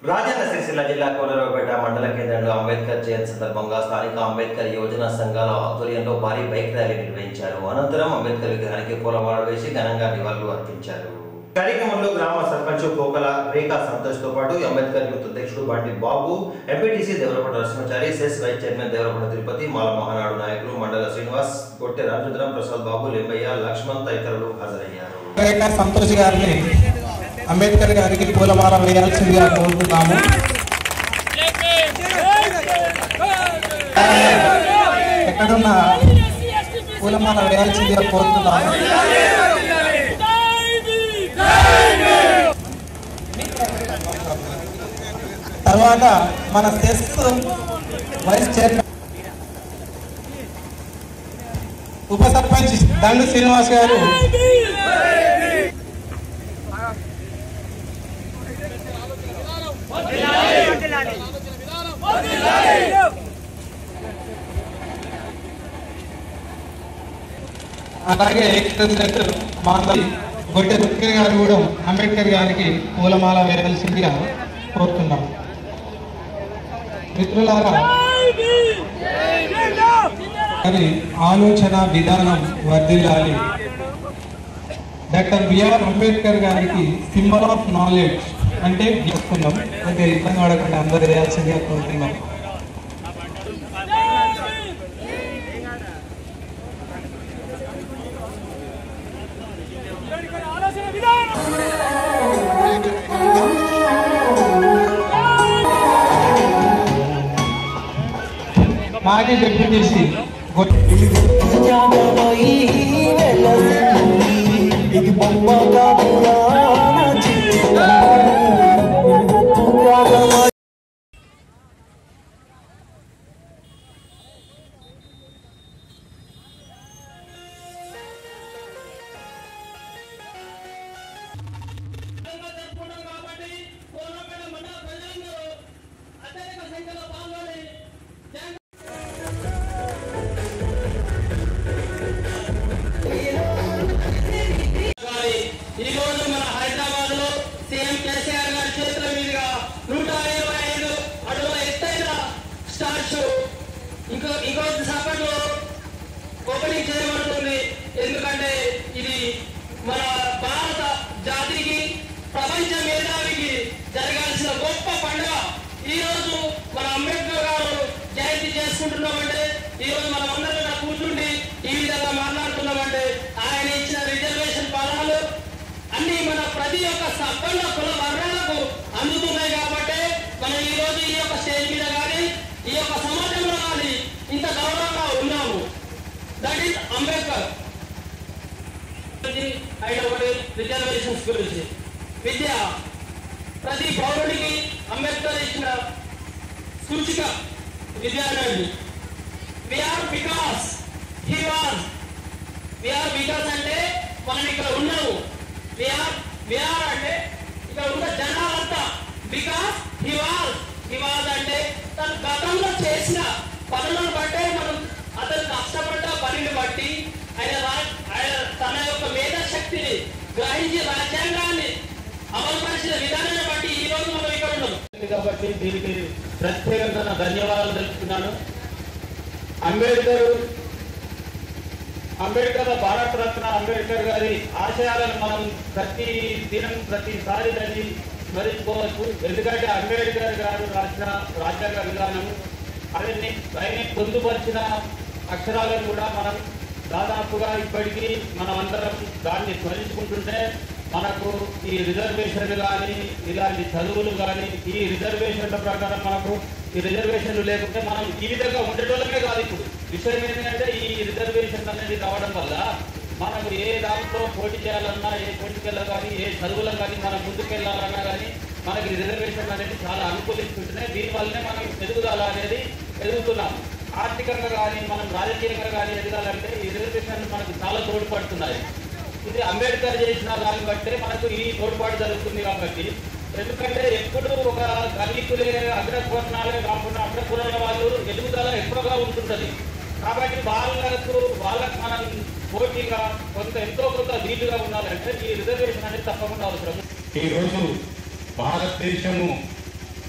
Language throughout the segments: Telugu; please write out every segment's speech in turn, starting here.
రాజన్న సిరిసిల్ల జిల్లా కోనరావుపేట మండల కేంద్రంలో అంబేద్కర్ జయంతి సందర్భంగా స్థానిక అంబేద్కర్ యోజన సంఘాల ఆధ్వర్యంలో భారీ బైక్ ర్యాలీ నిర్వహించారు అనంతరం అంబేద్కర్ విగ్రహానికి పూలమాల వేసి ఘనంగా నివాళులు అర్పించారు కార్యక్రమంలో గ్రామ సర్పంచ్ పోకల రేఖా సంతోష్ తో పాటు అంబేద్కర్ యూత్ అధ్యక్షుడు బండి బాబు ఎంపీటీసీ దేవరపట నరసింహాచారి సెస్ వైస్ చైర్మన్ దేవరపట తిరుపతి మాల మహానాడు నాయకులు మండల శ్రీనివాస్ గొట్టె రామచంద్రం ప్రసాద్ బాబు లింబయ్య లక్ష్మణ్ తదితరులు హాజరయ్యారు రేఖా సంతోష్ గారిని అంబేద్కర్ గారికి పూలమాల వేయాల్సిందిగా కోరుతున్నాము ఎక్కడున్న పూలమాల వేయాల్సిందిగా కోరుతున్నాము తర్వాత మన సెస్ వైస్ చైర్మన్ ఉప సర్పంచ్ దండు శ్రీనివాస్ గారు అలాగే ప్రెసిడెంట్ మాధవి గొట్టె దుర్గర్ గారు కూడా అంబేద్కర్ గారికి పూలమాల వేయాల్సిందిగా కోరుతున్నాం మిత్రులారా అది ఆలోచన విధానం వర్ధిల్లాలి డాక్టర్ బిఆర్ అంబేద్కర్ గారికి సింబల్ ఆఫ్ నాలెడ్జ్ అంటే చేసుకున్నాం అంటే ఇబ్బంది పడకుండా అందరు వేయాల్సిందిగా కోరుతున్నాం మాజీ డిప్యూటీసీ గొట్టె గారి ఈ రోజు మన హైదరాబాద్ లో సీఎం కేసీఆర్ గారి చేతుల మీదుగా నూట ఇరవై ఐదు అడుగుల ఎత్తైన స్టార్స్ ఇంకో ఇంకో సేపట్లో ఓపెనింగ్ చేయబడుతుంది ఎందుకంటే ఇది మన భారత జాతికి ప్రపంచ మేధావికి జరగాల్సిన గొప్ప పండుగ ఈ రోజు మన అంబేద్కర్ గారు జయంతి చేసుకుంటున్నామంటే ఈ రోజు మనం అందరం ఇక్కడ కూర్చుండి ఈ విధంగా మాట్లాడుతున్నామంటే ఆయన ఇచ్చిన రిజర్వేషన్ ఫలాలు అన్ని మన ప్రతి ఒక్క సబ్బండ కుల వర్గాలకు అందుతున్నాయి కాబట్టి మనం ఈ రోజు ఈ యొక్క స్టేజ్ మీద కానీ ఈ యొక్క సమాజంలో కానీ ఇంత గౌరవంగా ఉన్నాము దట్ ఈస్ అంబేద్కర్ ఆయన ఒకటి రిజర్వేషన్స్ గురించి విద్య ప్రతి పౌరుడికి అంబేద్కర్ ఇచ్చిన సూచిక విద్యార్థి we are because he was we are because అంటే మనం ఇక్కడ ఉన్నాము విఆర్ విఆర్ అంటే ఇక్కడ ఉన్న జనాలంతా because he was he was అంటే తను గతంలో చేసిన పనులను బట్టే మనం అతను కష్టపడ్డ పనిని బట్టి ఆయన రా- ఆయన తన యొక్క మేధాశక్తిని గ్రహించి రాజ్యాంగాన్ని అమలుపరిచిన విధానాన్ని బట్టి ఈ రోజు మనం ఇక్కడ ఉన్నాం కాబట్టి దీనికి ప్రత్యేకంగా ధన్యవాదాలు తెలుపుతున్నాను అంబేద్కర్ అంబేద్కర్ భారత రత్న అంబేద్కర్ గారి ఆశయాలను మనం ప్రతి దినం ప్రతిసారి దాన్ని స్మరించుకోవచ్చు ఎందుకంటే అంబేద్కర్ గారు రాసిన రాజ్యాంగ విధానం అవన్నీ ఆయన పొందుపరిచిన అక్షరాలను కూడా మనం దాదాపుగా ఇప్పటికీ మనం అందరం దాన్ని స్మరించుకుంటుంటే మనకు ఈ రిజర్వేషన్లు కానీ ఇలాంటి చదువులు కానీ ఈ రిజర్వేషన్ల ప్రకారం మనకు ఈ రిజర్వేషన్లు లేకుంటే మనం ఈ విధంగా ఉండేటోళ్ళమే కాదు ఇప్పుడు విషయం ఏంటంటే ఈ రిజర్వేషన్ అనేది రావడం వల్ల మనం ఏ దాంట్లో పోటీ చేయాలన్నా ఏ పోటీకెళ్ళ కానీ ఏ చదువులో కానీ మనం ముందుకెళ్ళాలన్నా కానీ మనకి రిజర్వేషన్ అనేది చాలా అనుకూలిస్తుంటున్నాయి దీనివల్లనే మనం ఎదుగుదల అనేది ఎదుగుతున్నాం ఆర్థికంగా కానీ మనం రాజకీయంగా కానీ ఎదగాలంటే ఈ రిజర్వేషన్లు మనకు చాలా తోడ్పడుతున్నాయి ఇది అంబేద్కర్ చేసిన దాన్ని బట్టే మనకు ఈ తోడ్పాటు జరుగుతుంది కాబట్టి ఎందుకంటే ఎప్పుడు ఒక దళితులే అగ్రకులాలే కాకుండా అగ్రకులాల వాళ్ళు ఎదుగుదల ఎక్కువగా ఉంటుంటది కాబట్టి వాళ్ళకు వాళ్ళకు మనం పోటీగా కొంత ఎంతో కొంత వీలుగా ఉండాలంటే ఈ రిజర్వేషన్ అనేది తప్పకుండా అవసరం ఈరోజు భారతదేశము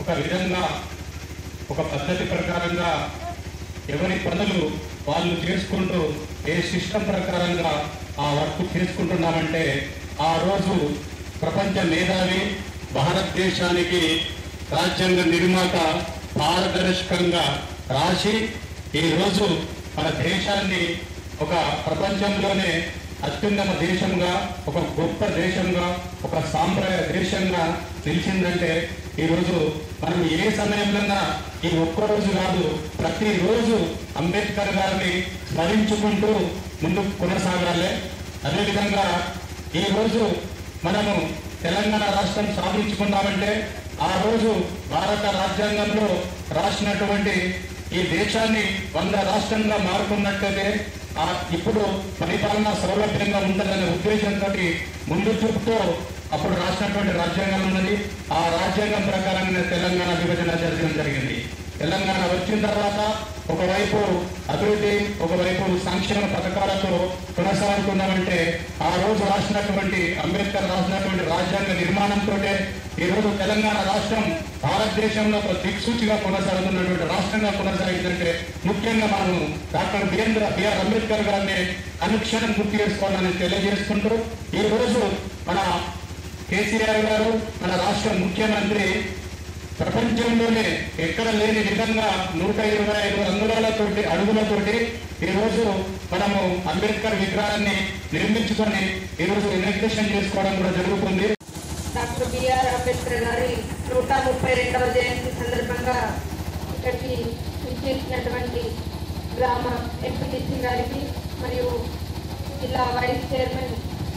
ఒక విధంగా ఒక పద్ధతి ప్రకారంగా ఎవరి పనులు వాళ్ళు చేసుకుంటూ ఏ సిస్టమ్ ప్రకారంగా ఆ వర్క్ చేసుకుంటున్నామంటే ఆ రోజు ప్రపంచ మేధావి భారతదేశానికి రాజ్యాంగ నిర్మాత పారదర్శకంగా రాసి ఈ రోజు మన దేశాన్ని ఒక ప్రపంచంలోనే అత్యున్నత దేశంగా ఒక గొప్ప దేశంగా ఒక సాంప్రదాయ దేశంగా నిలిచిందంటే ఈరోజు మనం ఏ సమయంలో ఈ ఒక్కరోజు కాదు ప్రతిరోజు అంబేద్కర్ గారిని స్మరించుకుంటూ ముందుకు కొనసాగాలి అదేవిధంగా ఈ రోజు మనము తెలంగాణ రాష్ట్రం సాధించుకున్నామంటే ఆ రోజు భారత రాజ్యాంగంలో రాసినటువంటి ఈ దేశాన్ని వంద రాష్ట్రంగా మారుకున్నట్లయితే ఆ ఇప్పుడు పరిపాలన సౌలభ్యంగా ఉంటుందనే ఉద్దేశంతో ముందు చూపుతో అప్పుడు రాసినటువంటి రాజ్యాంగం ఉన్నది ఆ రాజ్యాంగం ప్రకారంగా తెలంగాణ విభజన జరగడం జరిగింది తెలంగాణ వచ్చిన తర్వాత ఒకవైపు అభివృద్ధి ఒకవైపు సంక్షేమ పథకాలతో కొనసాగుతున్నామంటే ఆ రోజు రాసినటువంటి అంబేద్కర్ రాసినటువంటి రాజ్యాంగ నిర్మాణంతో ఈ రోజు తెలంగాణ రాష్ట్రం భారతదేశంలో ఒక దిక్సూచిగా కొనసాగుతున్నటువంటి రాష్ట్రంగా కొనసాగిందంటే ముఖ్యంగా మనము డాక్టర్ బిఎన్ బిఆర్ అంబేద్కర్ గారిని అనుక్షణం గుర్తు చేసుకోవాలని తెలియజేసుకుంటూ ఈ రోజు మన కేసీఆర్ గారు మన రాష్ట్ర ముఖ్యమంత్రి ప్రపంచంలోనే ఎక్కడ లేని విధంగా నూట ఇరవై ఐదు అంగుళాలతోటి అడుగులతోటి ఈ రోజు మనము అంబేద్కర్ విగ్రహాన్ని నిర్మించుకొని ఈ రోజు ఇనాగ్రేషన్ చేసుకోవడం కూడా జరుగుతుంది డాక్టర్ బిఆర్ అంబేద్కర్ గారి నూట ముప్పై రెండవ జయంతి సందర్భంగా ఇక్కడికి విచ్చేసినటువంటి గ్రామ ఎంపీటీసీ గారికి మరియు జిల్లా వైస్ చైర్మన్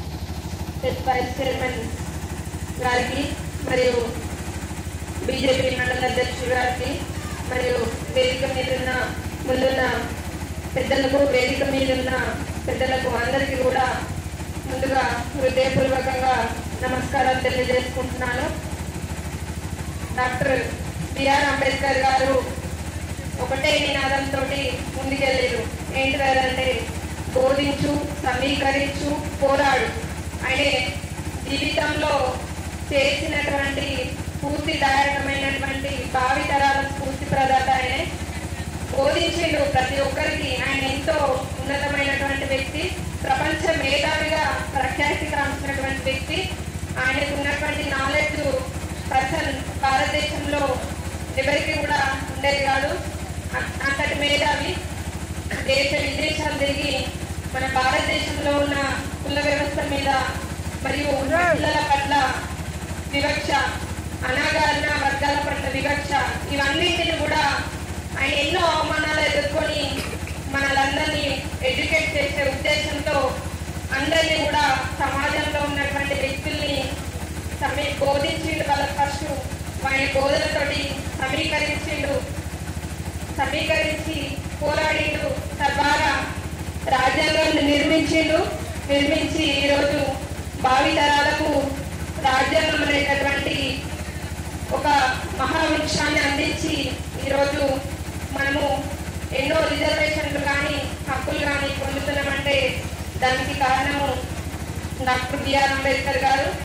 సెట్ వైస్ చైర్మన్ గారికి మరియు బీజేపీ మండల అధ్యక్షుడు గారికి మరియు వేదిక మీదున్న ముందున్న పెద్దలకు వేదిక మీదున్న పెద్దలకు అందరికీ కూడా ముందుగా హృదయపూర్వకంగా నమస్కారాలు తెలియజేసుకుంటున్నాను డాక్టర్ బిఆర్ అంబేద్కర్ గారు ఒకటే నినాదంతో ముందుకెళ్ళారు ఏంటిదంటే బోధించు సమీకరించు పోరాడు ఆయన జీవితంలో చేసినటువంటి స్ఫూర్తిదాయకమైనటువంటి భావితరాల స్ఫూర్తి ప్రదాత ఆయనే బోధించిండు ప్రతి ఒక్కరికి ఆయన ఎంతో ఉన్నతమైనటువంటి వ్యక్తి ప్రపంచ మేధావిగా ప్రఖ్యాతి కాంచినటువంటి వ్యక్తి ఆయనకు ఉన్నటువంటి నాలెడ్జ్ పర్సన్ భారతదేశంలో ఎవరికి కూడా ఉండేది కాదు అ- అంతటి మేధావి దేశ విదేశాలు తిరిగి మన భారతదేశంలో ఉన్న కుల వ్యవస్థ మీద మరియు పిల్లల పట్ల వివక్ష అనాగారిన వర్గాల పట్ల వివక్ష ఇవన్నింటిని కూడా ఆయన ఎన్నో అవమానాలు ఎదుర్కొని మనలందరినీ ఎడ్యుకేట్ చేసే ఉద్దేశంతో అందరినీ కూడా సమాజంలో ఉన్నటువంటి వ్యక్తుల్ని సమీ బోధించిండు వాళ్ళకి ఫస్ట్ ఆయన బోధనతోటి సమీకరించిండు సమీకరించి పోరాడిండు తద్వారా రాజ్యాంగాన్ని నిర్మించిండు నిర్మించి ఈరోజు భావితరాలకు రాజ్యాంగం అనేటటువంటి ఒక మహావృక్షాన్ని అందించి ఈరోజు మనము ఎన్నో రిజర్వేషన్లు కానీ హక్కులు కానీ పొందుతున్నామంటే దానికి కారణము డాక్టర్ బిఆర్ అంబేద్కర్ గారు